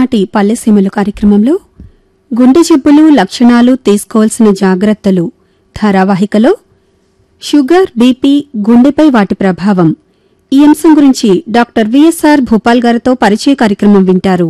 ఈనాటి పల్లెసీమలు కార్యక్రమంలో గుండె జబ్బులు లక్షణాలు తీసుకోవాల్సిన జాగ్రత్తలు ధారావాహికలో షుగర్ బీపీ గుండెపై వాటి ప్రభావం ఈ అంశం గురించి డాక్టర్ విఎస్ఆర్ భూపాల్ గారితో పరిచయ కార్యక్రమం వింటారు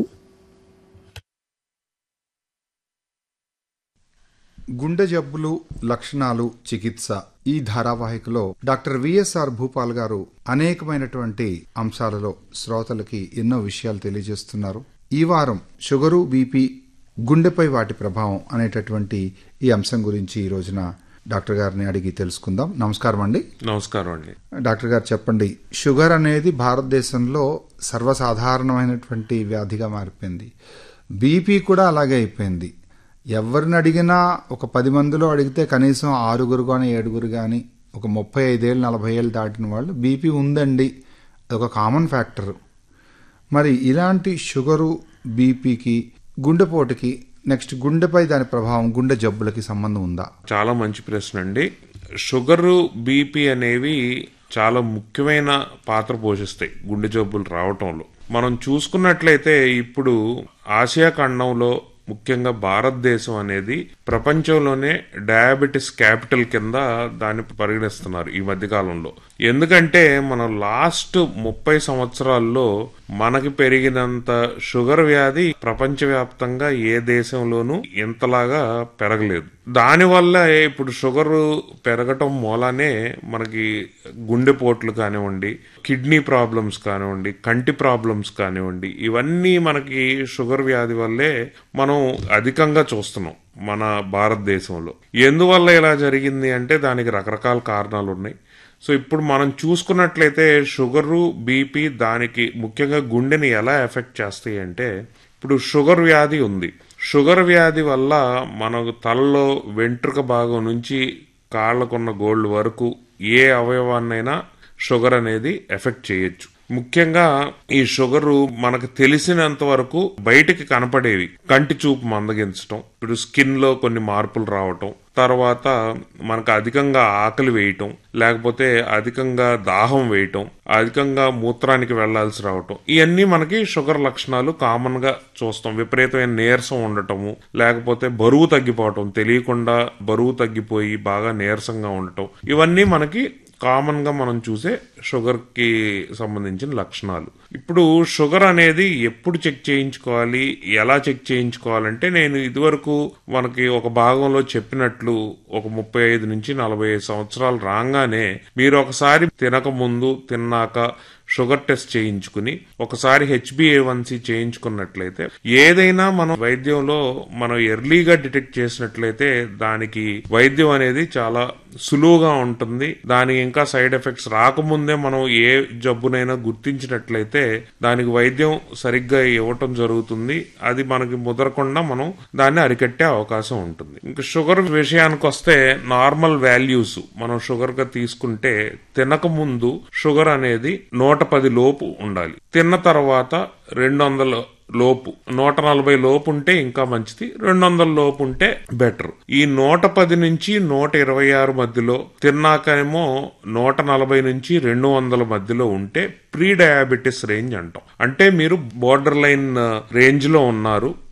గుండె జబ్బులు లక్షణాలు చికిత్స ఈ ధారావాహికలో డాక్టర్ విఎస్ఆర్ భూపాల్ గారు అనేకమైనటువంటి అంశాలలో శ్రోతలకి ఎన్నో విషయాలు తెలియజేస్తున్నారు ఈ వారం షుగరు బీపీ గుండెపై వాటి ప్రభావం అనేటటువంటి ఈ అంశం గురించి ఈ రోజున డాక్టర్ గారిని అడిగి తెలుసుకుందాం నమస్కారం అండి నమస్కారం అండి డాక్టర్ గారు చెప్పండి షుగర్ అనేది భారతదేశంలో సర్వసాధారణమైనటువంటి వ్యాధిగా మారిపోయింది బీపీ కూడా అలాగే అయిపోయింది ఎవరిని అడిగినా ఒక పది మందిలో అడిగితే కనీసం ఆరుగురు కానీ ఏడుగురు కానీ ఒక ముప్పై ఐదేళ్ళు నలభై ఏళ్ళు దాటిన వాళ్ళు బీపీ ఉందండి అదొక కామన్ ఫ్యాక్టర్ మరి ఇలాంటి షుగరు బీపీకి గుండెపోటుకి నెక్స్ట్ గుండెపై దాని ప్రభావం గుండె జబ్బులకి సంబంధం ఉందా చాలా మంచి ప్రశ్న అండి షుగరు బీపీ అనేవి చాలా ముఖ్యమైన పాత్ర పోషిస్తాయి గుండె జబ్బులు రావటంలో మనం చూసుకున్నట్లయితే ఇప్పుడు ఆసియా ఖండంలో ముఖ్యంగా భారతదేశం అనేది ప్రపంచంలోనే డయాబెటిస్ క్యాపిటల్ కింద దాన్ని పరిగణిస్తున్నారు ఈ మధ్య కాలంలో ఎందుకంటే మనం లాస్ట్ ముప్పై సంవత్సరాల్లో మనకి పెరిగినంత షుగర్ వ్యాధి ప్రపంచవ్యాప్తంగా ఏ దేశంలోనూ ఇంతలాగా పెరగలేదు దానివల్ల ఇప్పుడు షుగర్ పెరగటం మూలానే మనకి గుండెపోట్లు కానివ్వండి కిడ్నీ ప్రాబ్లమ్స్ కానివ్వండి కంటి ప్రాబ్లమ్స్ కానివ్వండి ఇవన్నీ మనకి షుగర్ వ్యాధి వల్లే మనం అధికంగా చూస్తున్నాం మన భారతదేశంలో ఎందువల్ల ఇలా జరిగింది అంటే దానికి రకరకాల కారణాలు ఉన్నాయి సో ఇప్పుడు మనం చూసుకున్నట్లయితే షుగరు బీపీ దానికి ముఖ్యంగా గుండెని ఎలా ఎఫెక్ట్ చేస్తాయి అంటే ఇప్పుడు షుగర్ వ్యాధి ఉంది షుగర్ వ్యాధి వల్ల మనకు తలలో వెంట్రుక భాగం నుంచి కాళ్ళకున్న గోల్డ్ వరకు ఏ అవయవాన్నైనా షుగర్ అనేది ఎఫెక్ట్ చేయొచ్చు ముఖ్యంగా ఈ షుగరు మనకు తెలిసినంత వరకు బయటికి కనపడేవి కంటి చూపు మందగించటం ఇప్పుడు స్కిన్ లో కొన్ని మార్పులు రావటం తర్వాత మనకు అధికంగా ఆకలి వేయటం లేకపోతే అధికంగా దాహం వేయటం అధికంగా మూత్రానికి వెళ్లాల్సి రావటం ఇవన్నీ మనకి షుగర్ లక్షణాలు కామన్ గా చూస్తాం విపరీతమైన నీరసం ఉండటము లేకపోతే బరువు తగ్గిపోవటం తెలియకుండా బరువు తగ్గిపోయి బాగా నీరసంగా ఉండటం ఇవన్నీ మనకి కామన్ గా మనం చూసే షుగర్ కి సంబంధించిన లక్షణాలు ఇప్పుడు షుగర్ అనేది ఎప్పుడు చెక్ చేయించుకోవాలి ఎలా చెక్ చేయించుకోవాలంటే నేను ఇదివరకు మనకి ఒక భాగంలో చెప్పినట్లు ఒక ముప్పై ఐదు నుంచి నలభై ఐదు సంవత్సరాలు రాగానే మీరు ఒకసారి తినక ముందు తిన్నాక షుగర్ టెస్ట్ చేయించుకుని ఒకసారి హెచ్బిఏవన్సి చేయించుకున్నట్లయితే ఏదైనా మనం వైద్యంలో మనం ఎర్లీగా డిటెక్ట్ చేసినట్లయితే దానికి వైద్యం అనేది చాలా సులువుగా ఉంటుంది దానికి ఇంకా సైడ్ ఎఫెక్ట్స్ రాకముందే మనం ఏ జబ్బునైనా గుర్తించినట్లయితే దానికి వైద్యం సరిగ్గా ఇవ్వటం జరుగుతుంది అది మనకి ముదరకుండా మనం దాన్ని అరికట్టే అవకాశం ఉంటుంది ఇంకా షుగర్ విషయానికి వస్తే నార్మల్ వాల్యూస్ మనం షుగర్ గా తీసుకుంటే తినక ముందు షుగర్ అనేది నూట పది లోపు ఉండాలి తిన్న తర్వాత రెండు వందల లోపు నూట నలభై లోపు ఉంటే ఇంకా మంచిది రెండు వందల లోపు ఉంటే బెటర్ ఈ నూట పది నుంచి నూట ఇరవై ఆరు మధ్యలో తిన్నాకేమో నూట నలభై నుంచి రెండు వందల మధ్యలో ఉంటే ప్రీ డయాబెటిస్ రేంజ్ అంటాం అంటే మీరు బోర్డర్ లైన్ రేంజ్ లో ఉన్నారు